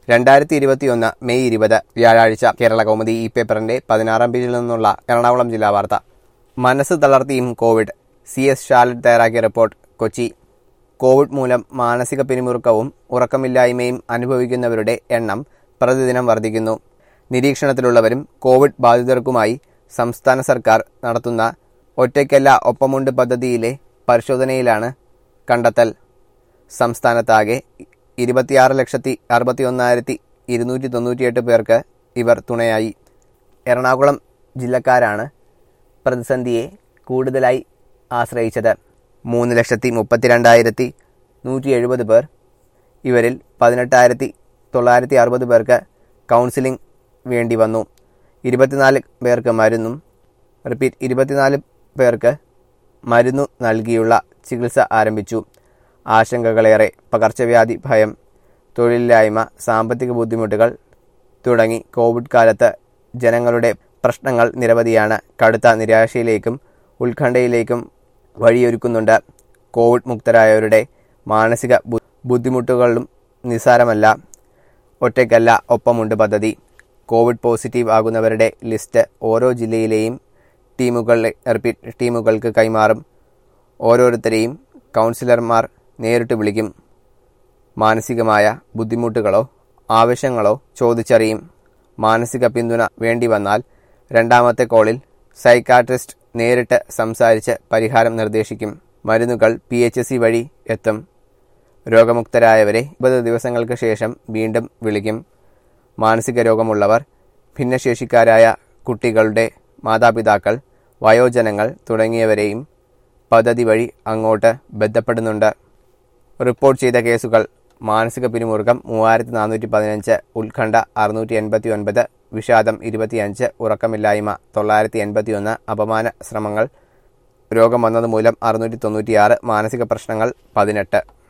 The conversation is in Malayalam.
രണ്ടായിരത്തി ഇരുപത്തിയൊന്ന് മെയ് ഇരുപത് വ്യാഴാഴ്ച കേരള കൗമുദി ഈ പേപ്പറിന്റെ പതിനാറാം പേജിൽ നിന്നുള്ള എറണാകുളം ജില്ലാ വാർത്ത മനസ്സ് തളർത്തിയും കോവിഡ് സി എസ് ഷാലറ്റ് തയ്യാറാക്കിയ റിപ്പോർട്ട് കൊച്ചി കോവിഡ് മൂലം മാനസിക പിരിമുറുക്കവും ഉറക്കമില്ലായ്മയും അനുഭവിക്കുന്നവരുടെ എണ്ണം പ്രതിദിനം വർദ്ധിക്കുന്നു നിരീക്ഷണത്തിലുള്ളവരും കോവിഡ് ബാധിതർക്കുമായി സംസ്ഥാന സർക്കാർ നടത്തുന്ന ഒറ്റയ്ക്കല്ല ഒപ്പമുണ്ട് പദ്ധതിയിലെ പരിശോധനയിലാണ് കണ്ടെത്തൽ സംസ്ഥാനത്താകെ ഇരുപത്തിയാറ് ലക്ഷത്തി അറുപത്തി ഒന്നായിരത്തി ഇരുന്നൂറ്റി തൊണ്ണൂറ്റിയെട്ട് പേർക്ക് ഇവർ തുണയായി എറണാകുളം ജില്ലക്കാരാണ് പ്രതിസന്ധിയെ കൂടുതലായി ആശ്രയിച്ചത് മൂന്ന് ലക്ഷത്തി മുപ്പത്തിരണ്ടായിരത്തി നൂറ്റി എഴുപത് പേർ ഇവരിൽ പതിനെട്ടായിരത്തി തൊള്ളായിരത്തി അറുപത് പേർക്ക് കൗൺസിലിംഗ് വേണ്ടി വന്നു ഇരുപത്തിനാല് പേർക്ക് മരുന്നും റിപ്പീറ്റ് ഇരുപത്തിനാല് പേർക്ക് മരുന്നു നൽകിയുള്ള ചികിത്സ ആരംഭിച്ചു ആശങ്കകളേറെ പകർച്ചവ്യാധി ഭയം തൊഴിലില്ലായ്മ സാമ്പത്തിക ബുദ്ധിമുട്ടുകൾ തുടങ്ങി കോവിഡ് കാലത്ത് ജനങ്ങളുടെ പ്രശ്നങ്ങൾ നിരവധിയാണ് കടുത്ത നിരാശയിലേക്കും ഉത്കണ്ഠയിലേക്കും വഴിയൊരുക്കുന്നുണ്ട് കോവിഡ് മുക്തരായവരുടെ മാനസിക ബു- ബുദ്ധിമുട്ടുകളും നിസ്സാരമല്ല ഒറ്റയ്ക്കല്ല ഒപ്പമുണ്ട് പദ്ധതി കോവിഡ് പോസിറ്റീവ് ആകുന്നവരുടെ ലിസ്റ്റ് ഓരോ ജില്ലയിലെയും ടീമുകളെ റിപ്പീറ്റ് ടീമുകൾക്ക് കൈമാറും ഓരോരുത്തരെയും കൗൺസിലർമാർ നേരിട്ട് വിളിക്കും മാനസികമായ ബുദ്ധിമുട്ടുകളോ ആവശ്യങ്ങളോ ചോദിച്ചറിയും മാനസിക പിന്തുണ വേണ്ടി വന്നാൽ രണ്ടാമത്തെ കോളിൽ സൈക്കാട്രിസ്റ്റ് നേരിട്ട് സംസാരിച്ച് പരിഹാരം നിർദ്ദേശിക്കും മരുന്നുകൾ പി എച്ച് സി വഴി എത്തും രോഗമുക്തരായവരെ ഇരുപത് ദിവസങ്ങൾക്ക് ശേഷം വീണ്ടും വിളിക്കും മാനസിക രോഗമുള്ളവർ ഭിന്നശേഷിക്കാരായ കുട്ടികളുടെ മാതാപിതാക്കൾ വയോജനങ്ങൾ തുടങ്ങിയവരെയും പദ്ധതി വഴി അങ്ങോട്ട് ബന്ധപ്പെടുന്നുണ്ട് റിപ്പോർട്ട് ചെയ്ത കേസുകൾ മാനസിക പിരിമുറുക്കം മൂവായിരത്തി നാനൂറ്റി പതിനഞ്ച് ഉത്കണ്ഠ അറുന്നൂറ്റി എൺപത്തി ഒൻപത് വിഷാദം ഇരുപത്തിയഞ്ച് ഉറക്കമില്ലായ്മ തൊള്ളായിരത്തി എൺപത്തിയൊന്ന് അപമാന ശ്രമങ്ങൾ രോഗം വന്നതുമൂലം അറുന്നൂറ്റി തൊണ്ണൂറ്റിയാറ് മാനസിക പ്രശ്നങ്ങൾ പതിനെട്ട്